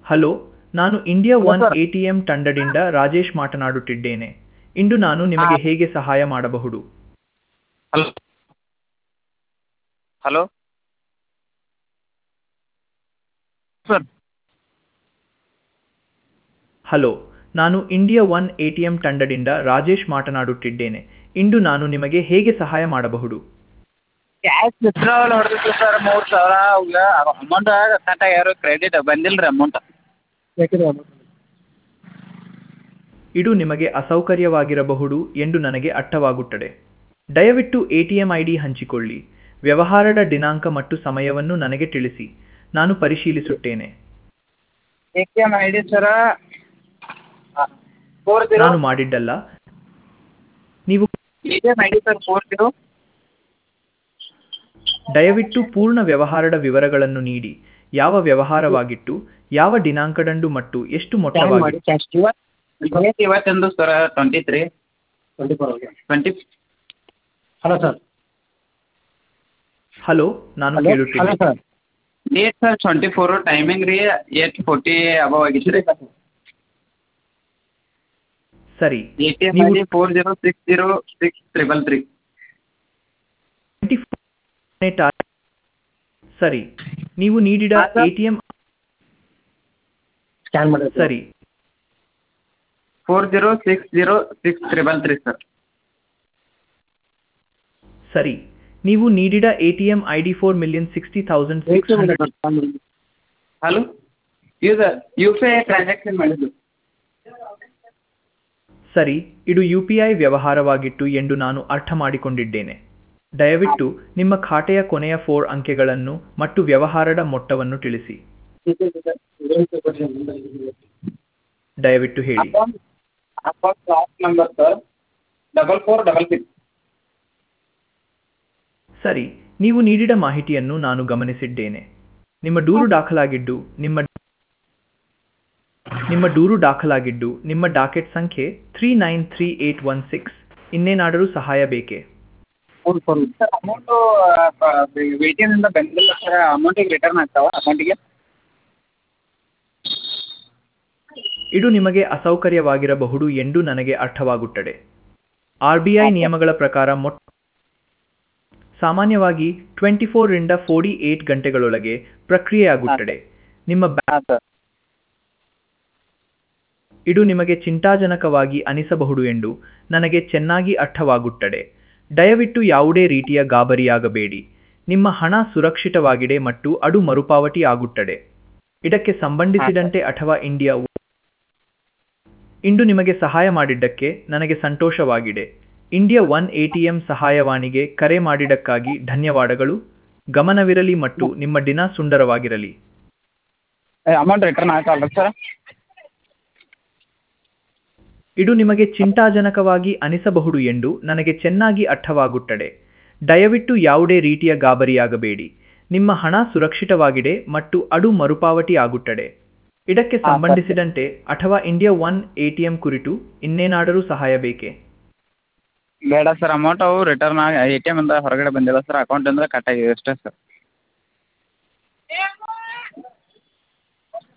Hello ನಾನು India hello one sir. A T M ತಂಡದಿಂದ ರಾಜೇಶ್ ಮಾತನಾಡುತ್ತಿದ್ದೇನೆ ಇಂದು ನಾನು ನಿಮಗೆ ಹಾ. ಹೇಗೆ ಸಹಾಯ ಮಾಡಬಹುದು ಹಲೋ ಹಲೋ ಸರ್ ಹಲೋ ನಾನು India one A T M ತಂಡದಿಂದ ರಾಜೇಶ್ ಮಾತನಾಡುತ್ತಿದ್ದೇನೆ ಇಂದು ನಾನು ನಿಮಗೆ ಹೇಗೆ ಸಹಾಯ ಮಾಡಬಹುದು ಕ್ಯಾಶ್ ವಿತ್ಡ್ರಾವಲ್ ಹೊಡೆದಿತ್ತು ಸರ್ ಮೂರು ಸಾವಿರ ಈಗ ಅಮೌಂಟ್ ಕಟ್ ಆಗ್ಯಾರ ಕ್ರೆಡಿಟ್ ಬಂದಿಲ್ಲ ರೀ ಅಮೌಂಟ್ ಇದು ನಿಮಗೆ ಅಸೌಕರ್ಯವಾಗಿರಬಹುದು ಎಂದು ನನಗೆ ಅರ್ಥವಾಗುತ್ತದೆ ದಯವಿಟ್ಟು A T M I D ಹಂಚಿಕೊಳ್ಳಿ ವ್ಯವಹಾರದ ದಿನಾಂಕ ಮತ್ತು ಸಮಯವನ್ನು ನನಗೆ ತಿಳಿಸಿ ನಾನು ಪರಿಶೀಲಿಸುತ್ತೇನೆ A T M I D sir four zero ನಾನು ಮಾಡಿದ್ದಲ್ಲ ನೀವು A T M I D sir four zero ದಯವಿಟ್ಟು ಪೂರ್ಣ ವ್ಯವಹಾರದ ವಿವರಗಳನ್ನು ನೀಡಿ ಯಾವ ವ್ಯವಹಾರವಾಗಿತ್ತು ಯಾವ ದಿನಾಂಕದಂದು ಮತ್ತು ಎಷ್ಟು ಮೊತ್ತವಾಗಿ ಇವತ್ತು ಇವತ್ತೊಂದು sir twenty three twenty four twenty hello sir hello ನಾನು ಹಲೋ ಹಲೋ ಕೇಳುತ್ತೇನೆ sir date sir twenty four timing ರೀ ಏಟ್ ಫೋರ್ಟಿ ಅಬವ್ ಆಗಿತ್ತು ರೀ ಸರಿ ಎ ಟಿ ಎಮ್ ಐ ನೀವು D four zero six zero six triple three 24ನೇ ತಾರೀ- ಸರಿ ನೀವು ನೀಡಿದ ಹಾ, ಸರ್. ಎಟಿಎಂ ಸ್ಕ್ಯಾನ್ ಮಾಡಿ ಸರಿ four zero six zero six triple three sir ಸರಿ ನೀವು ನೀಡಿದ ATM I D four million sixty thousand six hundred hello ಇದು ಯು ಪಿ ಐ ಟ್ರಾನ್ಸಾಕ್ಷನ್ ಮಾಡಿದ್ದು ಸರಿ ಇದು ಯು ಪಿ ಐ ವ್ಯವಹಾರವಾಗಿತ್ತು ಎಂದು ನಾನು ಅರ್ಥ ಮಾಡಿಕೊಂಡಿದ್ದೇನೆ ದಯವಿಟ್ಟು ನಿಮ್ಮ ಖಾತೆಯ ಕೊನೆಯ ಫೋರ್ ಅಂಕೆಗಳನ್ನು ಮತ್ತು ವ್ಯವಹಾರದ ಮೊತ್ತವನ್ನು ತಿಳಿಸಿ ದಯವಿಟ್ಟು ಹೇಳಿ account account last number sir double four double six ಸರಿ ನೀವು ನೀಡಿದ ಮಾಹಿತಿಯನ್ನು ನಾನು ಗಮನಿಸಿದ್ದೇನೆ ನಿಮ್ಮ ದೂರು ದಾಖಲಾಗಿದ್ದು ನಿಮ್ಮ ನಿಮ್ಮ ದೂರು ದಾಖಲಾಗಿದ್ದು ನಿಮ್ಮ ಡಾಕೆಟ್ ಸಂಖ್ಯೆ three nine three eight one six ಇನ್ನೇನಾದರೂ ಸಹಾಯ ಬೇಕೇ ಸರ್ ಅಮೌಂಟು ವಿ ಟಿ ಎಮ್ಮಿಂದ ಬಂದಿಲ್ಲ ಸರ್ ಅಮೌಂಟಿಗೆ ರಿಟರ್ನ್ ಆಗ್ತಾವ ಅಕೌಂಟಿಗೆ ಇದು ನಿಮಗೆ ಅಸೌಕರ್ಯವಾಗಿರಬಹುದು ಎಂದು ನನಗೆ ಅರ್ಥವಾಗುತ್ತದೆ ಆರ್ ಬಿ ಐ ನಿಯಮಗಳ ಪ್ರಕಾರ ಮೊಟ್ಟ ಸಾಮಾನ್ಯವಾಗಿ ಟ್ವೆಂಟಿ ಫೋರ್ರಿಂದ ಫೋರ್ಟಿ ಏಟ್ ಗಂಟೆಗಳೊಳಗೆ ಪ್ರಕ್ರಿಯೆಯಾಗುತ್ತದೆ ನಿಮ್ಮ ಬ್ಯಾ- ಹಾಂ ಸರ್ ಇದು ನಿಮಗೆ ಚಿಂತಾಜನಕವಾಗಿ ಅನಿಸಬಹುದು ಎಂದು ನನಗೆ ಚೆನ್ನಾಗಿ ಅರ್ಥವಾಗುತ್ತದೆ ದಯವಿಟ್ಟು ಯಾವುದೇ ರೀತಿಯ ಗಾಬರಿಯಾಗಬೇಡಿ ನಿಮ್ಮ ಹಣ ಸುರಕ್ಷಿತವಾಗಿದೆ ಮತ್ತು ಅದು ಮರುಪಾವತಿ ಆಗುತ್ತದೆ ಇದಕ್ಕೆ ಸಂಬಂಧಿಸಿದಂತೆ ಅಥವಾ ಇಂಡಿಯಾ ಇಂದು ನಿಮಗೆ ಸಹಾಯ ಮಾಡಿದ್ದಕ್ಕೆ ನನಗೆ ಸಂತೋಷವಾಗಿದೆ ಇಂಡಿಯಾ ಒನ್ ಎಟಿಎಂ ಸಹಾಯವಾಣಿಗೆ ಕರೆ ಮಾಡಿದ್ದಕ್ಕಾಗಿ ಧನ್ಯವಾದಗಳು ಗಮನವಿರಲಿ ಮತ್ತು ನಿಮ್ಮ ದಿನ ಸುಂದರವಾಗಿರಲಿ ಅಮೌಂಟ್ ರಿಟರ್ನ್ ಆಗ್ತಾವಲ್ಲ ಸರ್ ಇದು ನಿಮಗೆ ಚಿಂತಾಜನಕವಾಗಿ ಅನಿಸಬಹುದು ಎಂದು ನನಗೆ ಚೆನ್ನಾಗಿ ಅರ್ಥವಾಗುತ್ತದೆ ದಯವಿಟ್ಟು ಯಾವುದೇ ರೀತಿಯ ಗಾಬರಿಯಾಗಬೇಡಿ ನಿಮ್ಮ ಹಣ ಸುರಕ್ಷಿತವಾಗಿದೆ ಮತ್ತು ಅದು ಮರುಪಾವತಿ ಆಗುತ್ತದೆ ಇದಕ್ಕೆ ಹಾ, ಸರ್. ಸಂಬಂಧಿಸಿದಂತೆ ಅಥವಾ ಇಂಡಿಯಾ ಒನ್ ಎಟಿಎಂ ಕುರಿತು ಇನ್ನೇನಾದರೂ ಸಹಾಯ ಬೇಕೇ ಬೇಡ ಸರ್ ಅಮೌಂಟ್ ಅವು ರಿಟರ್ನ್ ಆಗಿ ಎ ಟಿ ಎಮ್ಮಿಂದ ಹೊರಗಡೆ ಬಂದಿಲ್ಲ ಸರ್ ಅಕೌಂಟಿಂದ ಕಟ್ ಆಗಿದೆ ಅಷ್ಟೇ ಸರ್